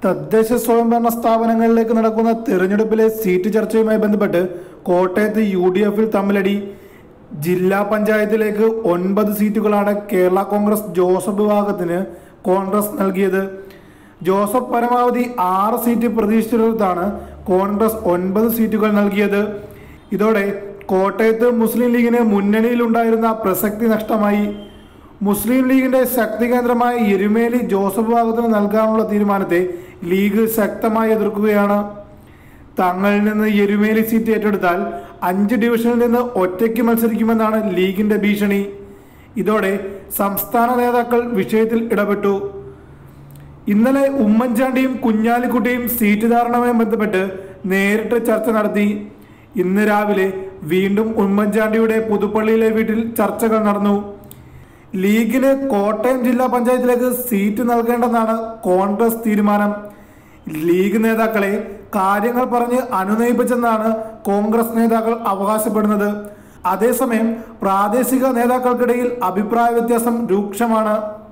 തദ്ദേശ സ്വയംഭരണ സ്ഥാപനങ്ങളിലേക്ക് നടക്കുന്ന തെരഞ്ഞെടുപ്പിലെ സീറ്റ് ചർച്ചയുമായി ബന്ധപ്പെട്ട് കോട്ടയത്ത് യു ഡി എഫിൽ തമ്മിലടി ജില്ലാ പഞ്ചായത്തിലേക്ക് ഒൻപത് സീറ്റുകളാണ് കേരള കോൺഗ്രസ് ജോസഫ് വിഭാഗത്തിന് കോൺഗ്രസ് നൽകിയത് ജോസഫ് പരമാവധി ആറ് സീറ്റ് പ്രതീക്ഷിച്ചിടത്താണ് കോൺഗ്രസ് ഒൻപത് സീറ്റുകൾ നൽകിയത് ഇതോടെ കോട്ടയത്ത് മുസ്ലിം ലീഗിന് മുന്നണിയിലുണ്ടായിരുന്ന പ്രസക്തി നഷ്ടമായി മുസ്ലിം ലീഗിന്റെ ശക്തി കേന്ദ്രമായ എരുമേലി ജോസഫ് വിഭാഗത്തിന് നൽകാനുള്ള തീരുമാനത്തെ ലീഗ് ശക്തമായി എതിർക്കുകയാണ് തങ്ങളിൽ നിന്ന് എരുമേലി സീറ്റ് ഏറ്റെടുത്താൽ അഞ്ച് ഡിവിഷനിൽ നിന്ന് ഒറ്റയ്ക്ക് മത്സരിക്കുമെന്നാണ് ലീഗിന്റെ ഭീഷണി ഇതോടെ സംസ്ഥാന നേതാക്കൾ വിഷയത്തിൽ ഇടപെട്ടു ഇന്നലെ ഉമ്മൻചാണ്ടിയും കുഞ്ഞാലിക്കുട്ടിയും സീറ്റ് ധാരണവുമായി ബന്ധപ്പെട്ട് നേരിട്ട് ചർച്ച നടത്തി ഇന്ന് രാവിലെ വീണ്ടും ഉമ്മൻചാണ്ടിയുടെ പുതുപ്പള്ളിയിലെ വീട്ടിൽ ചർച്ചകൾ നടന്നു ലീഗിന് കോട്ടയം ജില്ലാ പഞ്ചായത്തിലേക്ക് സീറ്റ് നൽകേണ്ടെന്നാണ് കോൺഗ്രസ് തീരുമാനം ലീഗ് നേതാക്കളെ കാര്യങ്ങൾ പറഞ്ഞ് അനുനയിപ്പിച്ചെന്നാണ് കോൺഗ്രസ് നേതാക്കൾ അവകാശപ്പെടുന്നത് അതേസമയം പ്രാദേശിക നേതാക്കൾക്കിടയിൽ അഭിപ്രായ വ്യത്യാസം രൂക്ഷമാണ്